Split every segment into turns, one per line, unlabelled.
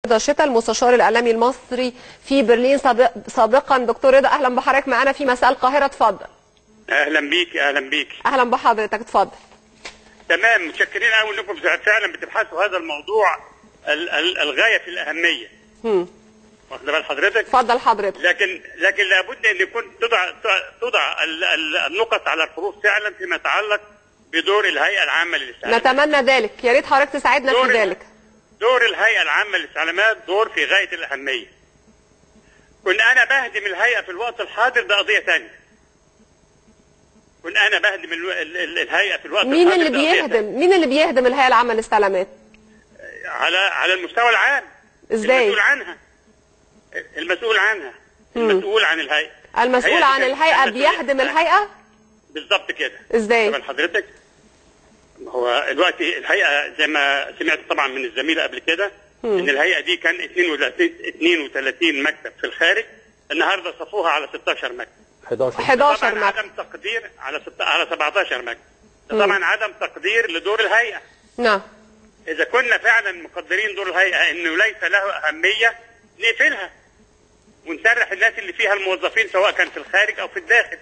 رضا شتا المستشار الاعلامي المصري في برلين سابق سابقا دكتور رضا اهلا بحضرتك معانا في مساء القاهره اتفضل
اهلا بيك اهلا بيك
اهلا بحضرتك اتفضل
تمام متشكرين قوي انكم فعلا بتبحثوا هذا الموضوع ال- ال- الغايه في الاهميه
هم.
واخد بال حضرتك
اتفضل حضرتك
لكن لكن لابد ان يكون تضع تضع ال- ال- النقط على الحروف فعلا فيما يتعلق بدور الهيئه العامه للاستعلامات
نتمنى ذلك يا ريت حضرتك تساعدنا
دور
في
ال-
ذلك
دور الهيئه العامه للاستعلامات دور في غايه الاهميه كن انا بهدم الهيئه في الوقت الحاضر ده قضيه ثانيه كن انا بهدم ال- ال- ال- الهيئه في الوقت
مين
الحاضر
اللي
ده قضية
بيهدم مين اللي بيهدم الهيئه العامه للاستعلامات
على على المستوى العام
ازاي؟
المسؤول عنها المسؤول عنها المسؤول عن الهيئه
المسؤول
الهيئة
عن
دي
الهيئه
كانت مسؤولية.
بيهدم الهيئه
بالظبط كده
ازاي؟
طبعا حضرتك هو دلوقتي الهيئه زي ما سمعت طبعا من الزميله قبل كده ان الهيئه دي كان 32 32 مكتب في الخارج النهارده صفوها على 16 مكتب
11
11
طبعا
مكتب
عدم تقدير على ست... على 17 مكتب ده طبعا عدم تقدير لدور الهيئه
نعم
إذا كنا فعلا مقدرين دور الهيئة إنه ليس له أهمية نقفلها ونسرح الناس اللي فيها الموظفين سواء كان في الخارج أو في الداخل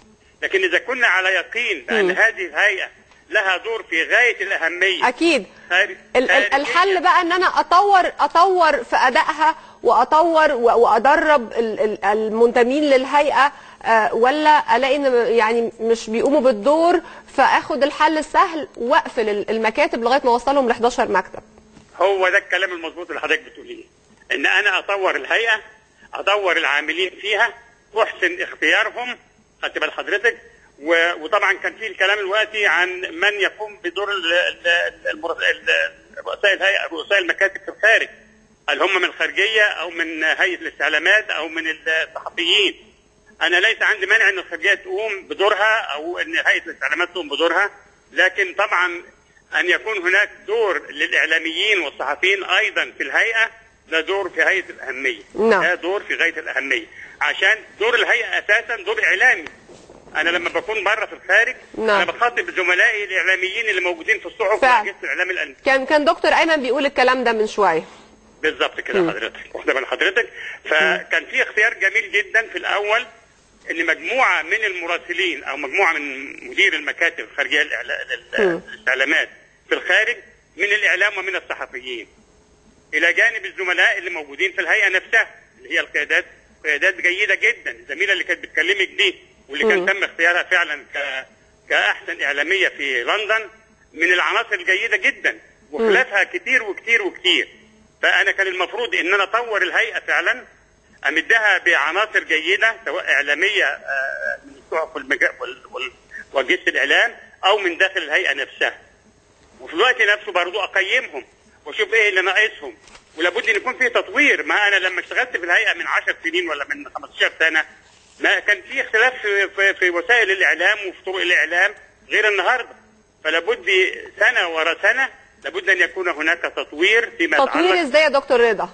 لكن إذا كنا على يقين بأن
مم.
هذه الهيئة لها دور في غاية الأهمية
اكيد
خارج
ال- ال-
خارجياً.
الحل بقى ان انا اطور اطور في ادائها واطور و- وادرب ال- ال- المنتمين للهيئه آه، ولا الاقي ان يعني مش بيقوموا بالدور فاخد الحل السهل واقفل ال- المكاتب لغايه ما اوصلهم ل 11 مكتب
هو ده الكلام المظبوط اللي حضرتك بتقوليه ان انا اطور الهيئه اطور العاملين فيها احسن اختيارهم خدت بال حضرتك و- وطبعا كان في الكلام دلوقتي عن من يقوم بدور ال- ال- المر- ال- رؤساء الهيئه رؤساء المكاتب في الخارج هل هم من الخارجيه او من هيئه الاستعلامات او من الصحفيين انا ليس عندي مانع ان الخارجيه تقوم بدورها او ان هيئه الاستعلامات تقوم بدورها لكن طبعا ان يكون هناك دور للاعلاميين والصحفيين ايضا في الهيئه ده دور في هيئه الاهميه
نعم.
ده دور في غايه الاهميه عشان دور الهيئه اساسا دور اعلامي انا لما بكون بره في الخارج
نعم.
انا بخاطب زملائي الاعلاميين اللي موجودين في الصحف
فعلا.
واجهزه الاعلام الألماني
كان كان دكتور ايمن بيقول الكلام ده من شويه
بالظبط كده حضرتك واخده بال حضرتك فكان في اختيار جميل جدا في الاول ان مجموعه من المراسلين او مجموعه من مدير المكاتب الخارجيه للإعلا- لل- للاعلامات في الخارج من الاعلام ومن الصحفيين الى جانب الزملاء اللي موجودين في الهيئه نفسها اللي هي القيادات قيادات جيده جدا الزميله اللي كانت بتكلمك دي واللي كان تم اختيارها فعلا ك كاحسن اعلاميه في لندن من العناصر الجيده جدا وخلافها كتير وكتير وكتير فانا كان المفروض ان انا اطور الهيئه فعلا امدها بعناصر جيده سواء اعلاميه آه، من الصحف والمجا- وال- وال- واجهزه الاعلام او من داخل الهيئه نفسها وفي الوقت نفسه برضو اقيمهم واشوف ايه اللي ناقصهم ولابد ان يكون في تطوير ما انا لما اشتغلت في الهيئه من 10 سنين ولا من 15 سنه ما كان في اختلاف في, في, في وسائل الاعلام وفي طرق الاعلام غير النهارده فلابد سنه ورا سنه لابد ان يكون هناك تطوير فيما
تطوير
يتعلق
ازاي يا دكتور رضا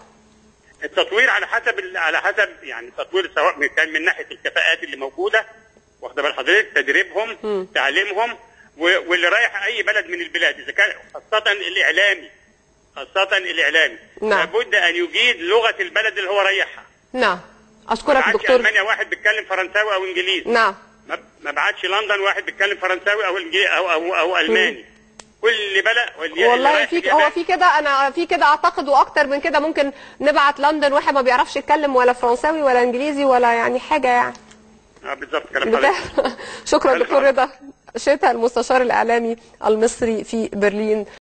التطوير على حسب ال- على حسب يعني التطوير سواء من- كان من ناحيه الكفاءات اللي موجوده واخده بال حضرتك تدريبهم تعليمهم و- واللي رايح اي بلد من البلاد اذا كان خاصه الاعلامي خاصه الاعلامي
نعم.
لابد ان يجيد لغه البلد اللي هو رايحها
نعم
ما
اشكرك
بعتش
دكتور
المانيا واحد بيتكلم فرنساوي او انجليزي
نعم
ما- ما بعتش لندن واحد بيتكلم فرنساوي او إنجلي- او او, أو الماني كل بلد واللي- اللي
والله
رايح
في
اليابان-
هو في كده انا في كده اعتقد واكتر من كده ممكن نبعت لندن واحد ما بيعرفش يتكلم ولا فرنساوي ولا انجليزي ولا يعني حاجه يعني
آه، بالظبط كلام
بتاع
حضرتك
شكرا
ألف
دكتور رضا شتا المستشار الاعلامي المصري في برلين